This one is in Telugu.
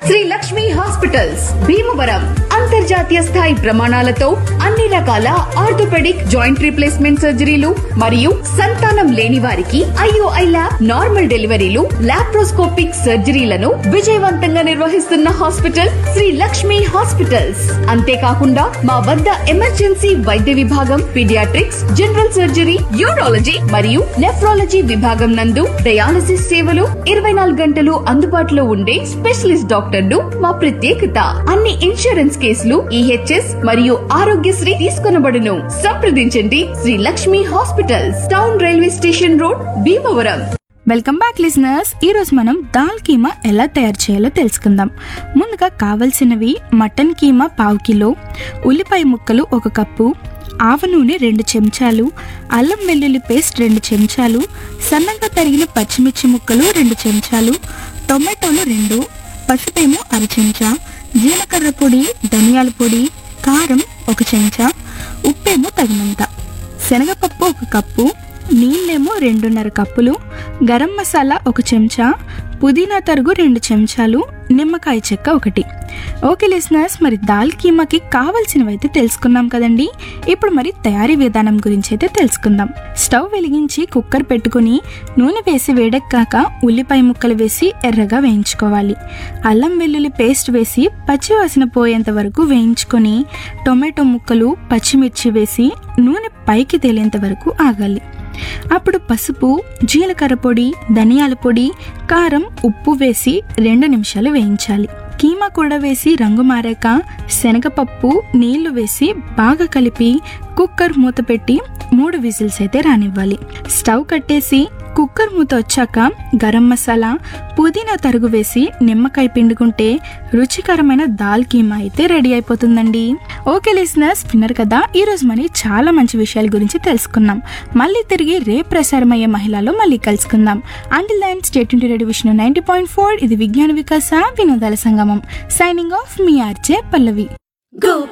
శ్రీ లక్ష్మి హాస్పిటల్స్ భీమవరం అంతర్జాతీయ స్థాయి ప్రమాణాలతో అన్ని రకాల ఆర్థోపెడిక్ జాయింట్ రీప్లేస్మెంట్ సర్జరీలు మరియు సంతానం లేని వారికి ఐఓఐ ల్యాబ్ నార్మల్ డెలివరీలు లాప్రోస్కోపిక్ సర్జరీలను విజయవంతంగా నిర్వహిస్తున్న హాస్పిటల్ శ్రీ లక్ష్మి హాస్పిటల్స్ అంతేకాకుండా మా వద్ద ఎమర్జెన్సీ వైద్య విభాగం పీడియాట్రిక్స్ జనరల్ సర్జరీ యూరాలజీ మరియు నెఫ్రాలజీ విభాగం నందు డయాలసిస్ సేవలు ఇరవై నాలుగు గంటలు అందుబాటులో ఉండే స్పెషలిస్ట్ డాక్టర్లు మా ప్రత్యేకత అన్ని ఇన్సూరెన్స్ కేసులు ఈహెచ్ఎస్ మరియు ఆరోగ్యశ్రీ తీసుకొనబడును సంప్రదించండి Sri Lakshmi hospitals town railway station road Bhimavaram welcome back listeners ఈ రోజు మనం దాల్ కీమా ఎలా తయారు చేయాలో తెలుసుకుందాం ముందుగా కావలసినవి మటన్ కీమా పావు కిలో ఉల్లిపాయ ముక్కలు ఒక కప్పు ఆవ నూనె రెండు చెంచాలు అల్లం వెల్లుల్లి పేస్ట్ రెండు చెంచాలు సన్నగా తరిగిన పచ్చిమిర్చి ముక్కలు రెండు చెంచాలు టొమాటోలు రెండు పసుపేమో అర చెంచా జీలకర్ర పొడి ధనియాల పొడి కారం ఒక చెంచా ఉప్పేమో తగినంత శనగపప్పు ఒక కప్పు నీళ్ళేమో రెండున్నర కప్పులు గరం మసాలా ఒక చెంచా పుదీనా తరుగు రెండు చెంచాలు నిమ్మకాయ చెక్క ఒకటి ఓకే లిసనర్స్ మరి దాల్ కీమాకి కావాల్సినవైతే తెలుసుకున్నాం కదండి ఇప్పుడు మరి తయారీ విధానం గురించి అయితే తెలుసుకుందాం స్టవ్ వెలిగించి కుక్కర్ పెట్టుకుని నూనె వేసి వేడెక్కాక ఉల్లిపాయ ముక్కలు వేసి ఎర్రగా వేయించుకోవాలి అల్లం వెల్లుల్లి పేస్ట్ వేసి పచ్చివాసన పోయేంత వరకు వేయించుకొని టొమాటో ముక్కలు పచ్చిమిర్చి వేసి నూనె పైకి తేలేంత వరకు ఆగాలి అప్పుడు పసుపు జీలకర్ర పొడి ధనియాల పొడి కారం ఉప్పు వేసి రెండు నిమిషాలు వేయించాలి కీమా కూడా వేసి రంగు మారాక శనగపప్పు నీళ్లు వేసి బాగా కలిపి కుక్కర్ మూత పెట్టి మూడు విజిల్స్ అయితే రానివ్వాలి స్టవ్ కట్టేసి కుక్కర్ మూత వచ్చాక గరం మసాలా పుదీనా తరుగు వేసి నిమ్మకాయ పిండుకుంటే రుచికరమైన దాల్ కీమా అయితే రెడీ అయిపోతుందండి ఓకే లిసినర్స్ విన్నారు కదా ఈ రోజు మరి చాలా మంచి విషయాల గురించి తెలుసుకున్నాం మళ్ళీ తిరిగి రేపు ప్రసారమయ్యే మహిళలో మళ్ళీ కలుసుకుందాం అంటిల్ దెన్ స్టేట్ ఇంటి రెడీ విష్ణు నైన్టీ పాయింట్ ఫోర్ ఇది విజ్ఞాన వికాస వినోదాల సంగమం సైనింగ్ ఆఫ్ మీ ఆర్జే పల్లవి Go